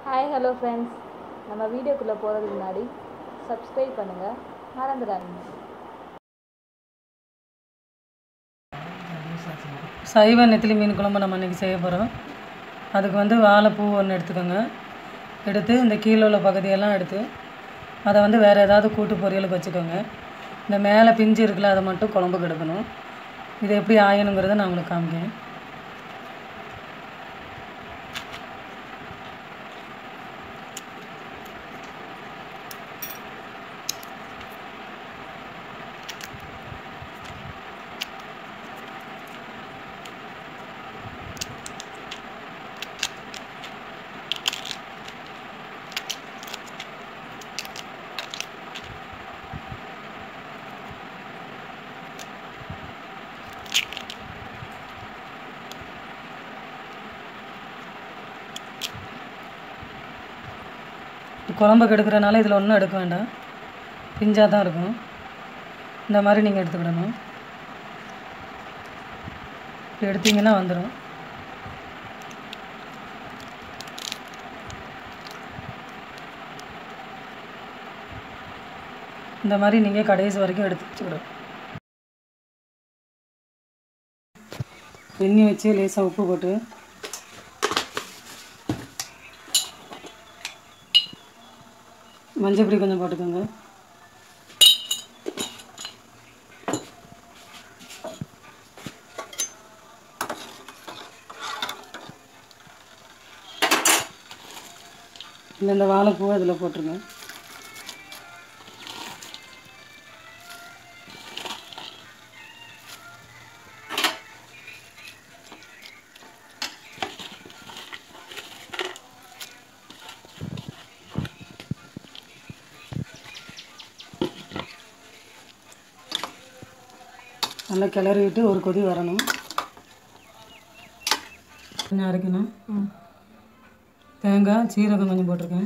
hi hello friends நம்ம வீடியோக்குள்ளே போகிறதுக்கு முன்னாடி சப்ஸ்கிரைப் பண்ணுங்கள் மறந்துடாதீங்க சைவ நெத்திலி மீன் குழம்பு நம்ம இன்றைக்கி செய்ய போகிறோம் அதுக்கு வந்து வாழைப்பூ ஒன்று எடுத்துக்கோங்க எடுத்து இந்த கீழே உள்ள பகுதியெல்லாம் எடுத்து அதை வந்து வேறு ஏதாவது கூட்டு பொரியலுக்கு வச்சுக்கோங்க இந்த மேலே பிஞ்சு இருக்குல்ல அதை மட்டும் குழம்புக்கு எடுக்கணும் இது எப்படி ஆயணுங்கிறத நான் உங்களுக்கு காமிக்கிறேன் குழம்புக்கு எடுக்கிறனால இதில் ஒன்றும் எடுக்க வேண்டாம் பிஞ்சாக தான் இருக்கும் இந்த மாதிரி நீங்கள் எடுத்துக்கிடணும் இப்படி எடுத்தீங்கன்னா வந்துடும் இந்த மாதிரி நீங்கள் கடைசி வரைக்கும் எடுத்து வச்சுக்கிடும் எண்ணெய் வச்சு லேசாக உப்பு போட்டு மஞ்சள் பொடி கொஞ்சம் போட்டுக்கோங்க இல்லை இந்த வாழைப்பூவை இதில் போட்டுருங்க நல்லா கிளறி விட்டு ஒரு கொதி வரணும் கொஞ்சம் அரைக்கணும் தேங்காய் சீரகம் கொஞ்சம் போட்டிருக்கேன்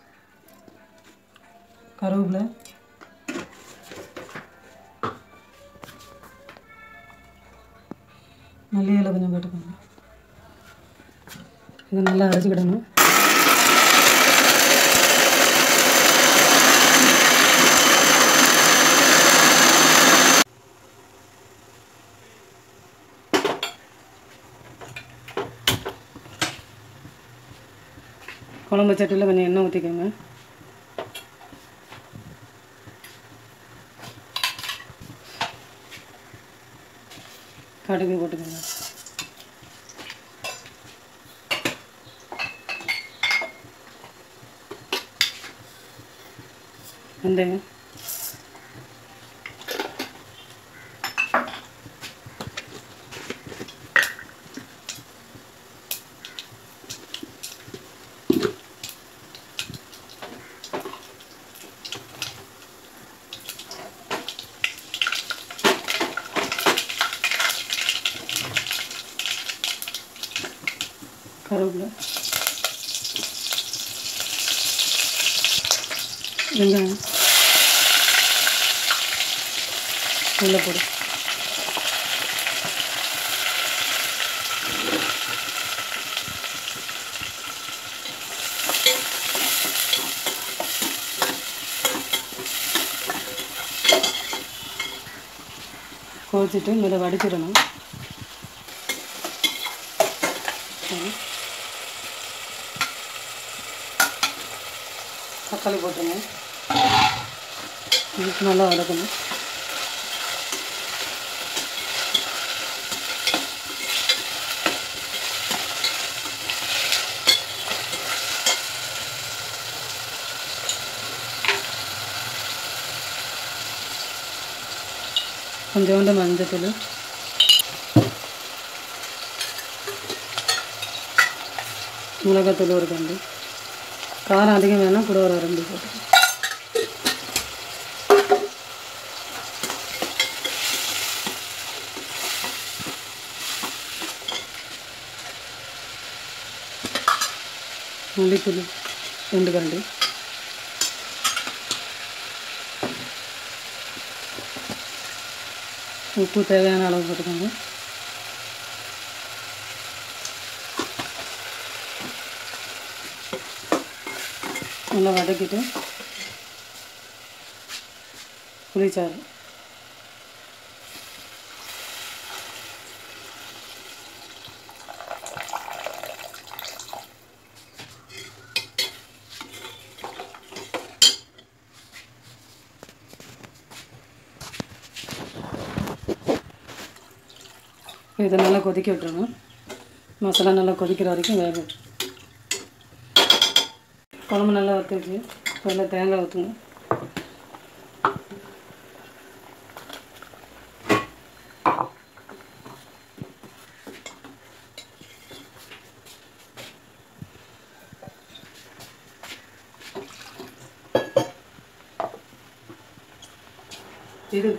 கருவேப்பிலை மல்லி இலை கொஞ்சம் போட்டுக்கோங்க இதை நல்லா அரைச்சிக்கிடணும் குழம்பு சட்டியில் கொஞ்சம் எண்ணெய் ஊற்றிக்கோங்க கடுகு போட்டுக்கோங்க வெந்தயம் கருவேப்பிலை வெங்காயம் உள்ள போடு கோச்சிட்டு இதை வடிச்சிடணும் சரி தக்காளி போட்டுருங்க இதுக்கு நல்லா வதக்கணும் கொஞ்சோண்டு மஞ்சத்தூள் மிளகாத்தூள் ஒரு கண்டு காரம் அதிகம் வேணால் கூட ஒரு ரெண்டு போட்டு மல்லித்தூள் ரெண்டு கரண்டி உப்பு தேவையான அளவு போட்டுக்கோங்க நல்லா வதக்கிட்டு புளிச்சாறு இதை நல்லா கொதிக்க விட்டுருங்க மசாலா நல்லா கொதிக்கிற வரைக்கும் வேக விட்டு குழம்பு நல்லா வத்துச்சு நல்லா தேங்காய் ஊற்றுங்க இது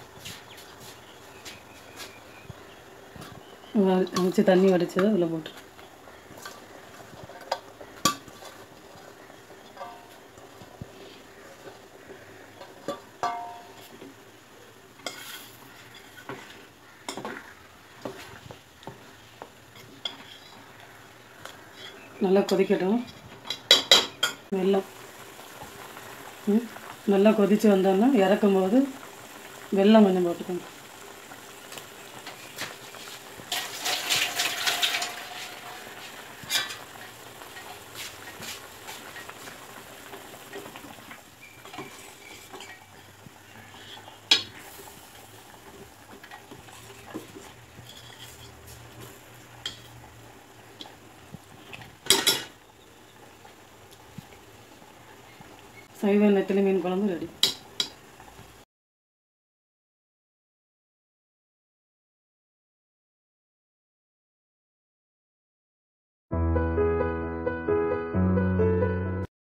வச்சு தண்ணி வடிச்சதை அதில் போட்டு நல்லா கொதிக்கட்டும் வெல்லம் ம், நல்லா கொதித்து வந்தோன்னா இறக்கும் போது வெல்லம் கொஞ்சம் போட்டுக்கோங்க சைவ நெத்திலி மீன் குழம்பு ரெடி